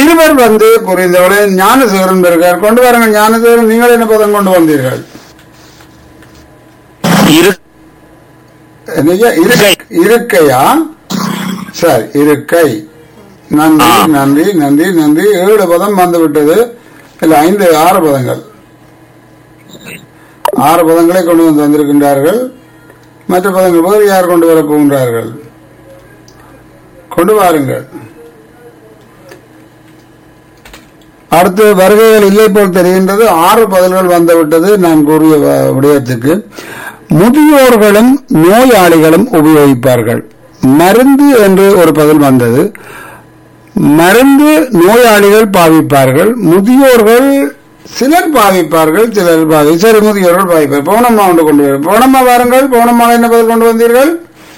இருவர் வந்து புரிந்தவுடன் ஞானசேகரன் இருக்கார் கொண்டு வாருங்கள் ஞானசேகரன் நீங்கள் என்ன பதம் கொண்டு வந்தீர்கள் இரு என்னய்யா? இரு- இருக்கை. இருக்கையா சரி இருக்கை நன்றி ஆ. நன்றி நன்றி நன்றி ஏழு பதம் வந்து விட்டது இல்ல ஐந்து ஆறு பதங்கள் ஆறு பதங்களை கொண்டு வந்து வந்திருக்கின்றார்கள் மற்ற பதங்கள் வேறு யார் கொண்டு வரப் போகின்றார்கள் கொண்டு வாருங்கள் அடுத்து வருகைகள் இல்லை போல் தெரிகின்றது ஆறு பதில்கள் வந்துவிட்டது நான் கூறிய வ- விடயத்துக்கு முதியோர்களும் நோயாளிகளும் உபயோகிப்பார்கள் மருந்து என்று ஒரு பதில் வந்தது மருந்து நோயாளிகள் பாவிப்பார்கள் முதியோர்கள் சிலர் பாவிப்பார்கள் சிலர் பாவி சரி முதியோர்கள் பாவிப்பார் பௌனம்மா ஒன்று கொண்டு வரும் பௌனம்மா வாருங்கள் பௌனம்மா என்ன பதில் கொண்டு வந்தீர்கள்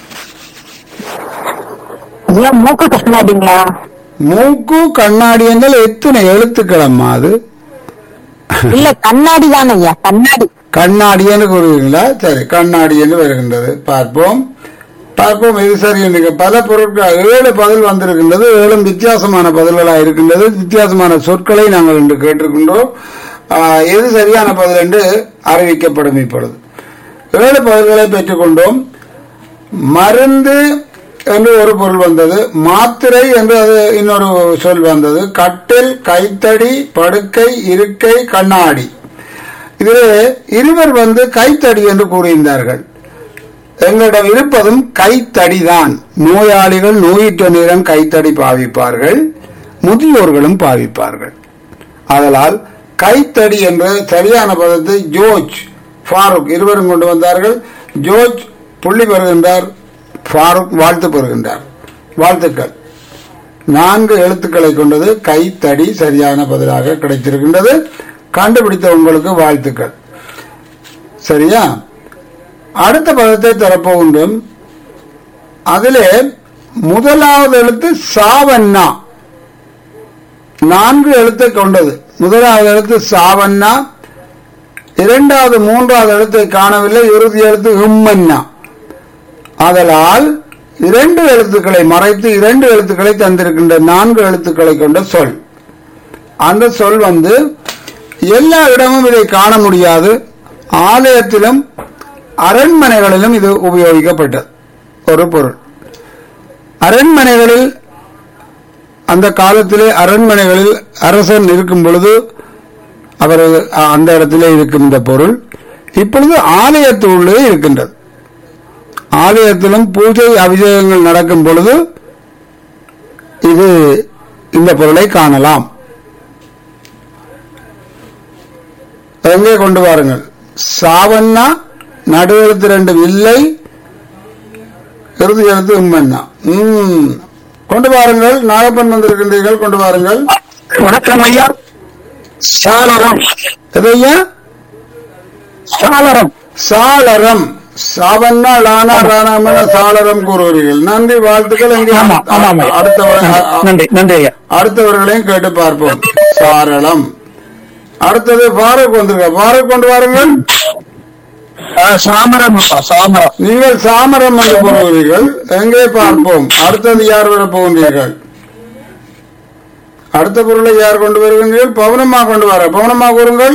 ஐயா மூக்கு கஷ்டமாட்டீங்களா மூக்கு கண்ணாடி என்றால் எத்தனை எழுத்துக்களம்மா அது இல்ல கண்ணாடி தானே ஐயா கண்ணாடி கண்ணாடி என்று கூறுவீங்களா சரி கண்ணாடி என்று வருகின்றது பார்ப்போம் பார்ப்போம் இது சரி என்று பல பொருட்கள் ஏழு பதில் வந்திருக்கின்றது ஏழும் வித்தியாசமான பதில்களாக இருக்கின்றது வித்தியாசமான சொற்களை நாங்கள் இன்று கேட்டிருக்கின்றோம் ஆஹ், எது சரியான பதில் என்று அறிவிக்கப்படும் இப்பொழுது ஏழு பதில்களை பெற்றுக்கொண்டோம் மருந்து என்று ஒரு பொருள் வந்தது மாத்திரை என்று அது இன்னொரு சொல் வந்தது கட்டில் கைத்தடி படுக்கை இருக்கை கண்ணாடி இதிலே இருவர் வந்து கைத்தடி என்று கூறியிருந்தார்கள் எங்களிடம் இருப்பதும் கைத்தடிதான் நோயாளிகள் நோயிற்ற நேரம் கைத்தடி பாவிப்பார்கள் முதியோர்களும் பாவிப்பார்கள் அதனால் கைத்தடி என்ற சரியான பதத்தை ஜோர்ஜ் ஃபாரூக் இருவரும் கொண்டு வந்தார்கள் ஜோர்ஜ் புள்ளி பெறுகின்றார் ஃபாரூக் வாழ்த்து பெறுகின்றார் வாழ்த்துக்கள் நான்கு எழுத்துக்களை கொண்டது கைத்தடி சரியான பதிலாக கிடைத்திருக்கின்றது கண்டுபிடித்த உங்களுக்கு வாழ்த்துக்கள் சரியா அடுத்த பதத்தை தரப்போகின்றோம் அதிலே முதலாவது எழுத்து சாவண்ணா நான்கு எழுத்தை கொண்டது முதலாவது எழுத்து சாவண்ணா இரண்டாவது மூன்றாவது எழுத்தை காணவில்லை இறுதி எழுத்து உம்மன்னா ஆதலால் இரண்டு எழுத்துக்களை மறைத்து இரண்டு எழுத்துக்களை தந்திருக்கின்ற நான்கு எழுத்துக்களை கொண்ட சொல் அந்த சொல் வந்து எல்லா இடமும் இதை காண முடியாது ஆலயத்திலும் அரண்மனைகளிலும் இது உபயோகிக்கப்பட்டது ஒரு பொருள் அரண்மனைகளில் அந்த காலத்திலே அரண்மனைகளில் அரசன் இருக்கும் பொழுது அவர் அந்த இடத்திலே இருக்கும் இந்த பொருள் இப்பொழுது ஆலயத்துள்ளே இருக்கின்றது ஆலயத்திலும் பூஜை அபிஷேகங்கள் நடக்கும் பொழுது இது இந்த பொருளை காணலாம் எங்கே கொண்டு வாருங்கள் சாவண்ணா நடு எழுத்து ரெண்டு இல்லை இறுதி எழுத்து உம்மண்ணா உம் கொண்டு வாருங்கள் நாகப்பன் வந்திருக்கின்றீர்கள் கொண்டு வாருங்கள் வணக்கம் ஐயா சாளரம் எதையா சாளரம் சாளரம் சாவண்ணா லானா ராணாமன சாளரம் கூறுவீர்கள் நன்றி வாழ்த்துக்கள் எங்கே ஆமா ஆமா ஆமா அடுத்தவரை நன்றி நன்றி ஐயா அடுத்தவர்களையும் கேட்டு பார்ப்போம் சாரளம் அடுத்தது பாரூக் வந்திருக்க பாரூக் கொண்டு வாருங்கள் சாமரம் சாமரம் நீங்கள் சாமரம் என்று கூறுகிறீர்கள் எங்கே பார்ப்போம் அடுத்தது யார் வர போகின்றீர்கள் அடுத்த பொருளை யார் கொண்டு வருகின்றீர்கள் பவனம்மா கொண்டு வர பவனம்மா கூறுங்கள்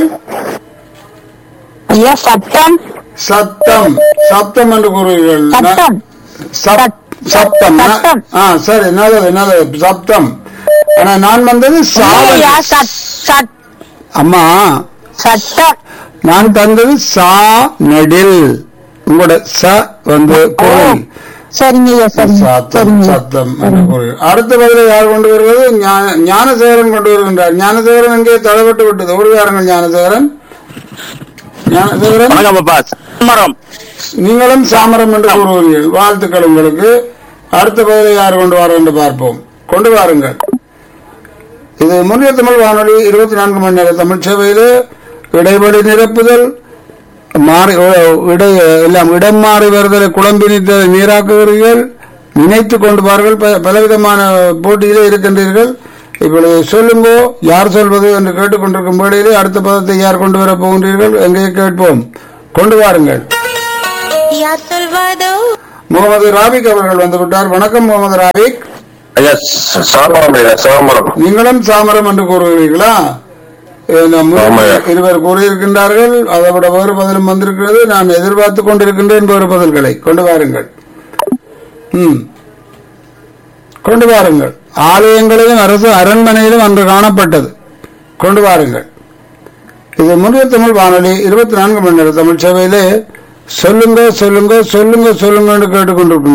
ஐயா சட்டம் சத்தம் சத்தம் என்று கூறுவீர்கள் நான்- சட்டம் சப்- சப்தம் நான்- சத்தம். ஆ சரி நல்லது நல்லது சப்தம் ஆனா நான் வந்தது சாவல் ஐயா சட் சட் அம்மா சட்டம் நான் தந்தது சா நெடில் உங்களோட ச வந்து பொருள் சரிங்க ஐயா சரிங்க சத்தம் சரிங்க சத்தம் என்று பொருள் அடுத்த பதிலை யார் கொண்டு வருவது ஞான- ஞானசேகரன் கொண்டு வருகின்றார் ஞானசேகரன் எங்கே தடப்பட்டு விட்டது ஓடுவாருங்கள் ஞானசேகரன் ஞானசேகரன் வணக்கம் அப்பா சாமரம் நீங்களும் சாமரம் என்று கூறுவீர்கள் வாழ்த்துக்கள் உங்களுக்கு அடுத்த பதிலை யார் கொண்டு வர என்று பார்ப்போம் கொண்டு வாருங்கள் இது முன்னிய தமிழ் வானொலி இருபத்தி நான்கு மணி நேர தமிழ் சேவையிலே இடைவெளி நிரப்புதல் மாறி ஓ- இடை எல்லாம் இடம் மாறி வருதலை குழம்பி நிறுத்தலை நீராக்குகிறீர்கள் நினைத்து கொண்டு பாருங்கள் ப- பலவிதமான போட்டியிலே இருக்கின்றீர்கள் இப்பொழுது சொல்லுங்கோ யார் சொல்வது என்று கேட்டுக்கொண்டிருக்கும் வேளையிலே அடுத்த பதத்தை யார் கொண்டு வரப் போகின்றீர்கள் எங்கே கேட்போம் கொண்டு வாருங்கள் Ya Salvador. முகமது ராபிக் அவர்கள் வந்து விட்டார் வணக்கம் முகமது ராபிக் ஐயா ச- சாமரம் ஐயா சாமரம் நீங்களும் சாமரம் என்று கூறுகிறீர்களா அஹ் நம் ஆமாய்யா. இருவர் கூறியிருக்கின்றார்கள் அதை விட வேறு பதிலும் வந்திருக்கிறது நான் எதிர்பார்த்து கொண்டிருக்கின்றேன் வேறு பதில்களை கொண்டு வாருங்கள் ம் கொண்டு வாருங்கள் ஆலயங்களிலும் அரசு அரண்மனையிலும் அன்று காணப்பட்டது கொண்டு வாருங்கள் இது முன்னிய தமிழ் வானொலி இருபத்தி நான்கு மணி நேர தமிழ் சேவையிலே சொல்லுங்க சொல்லுங்க சொல்லுங்க சொல்லுங்க என்று கேட்டுக்கொண்டிருக்கின்றோம்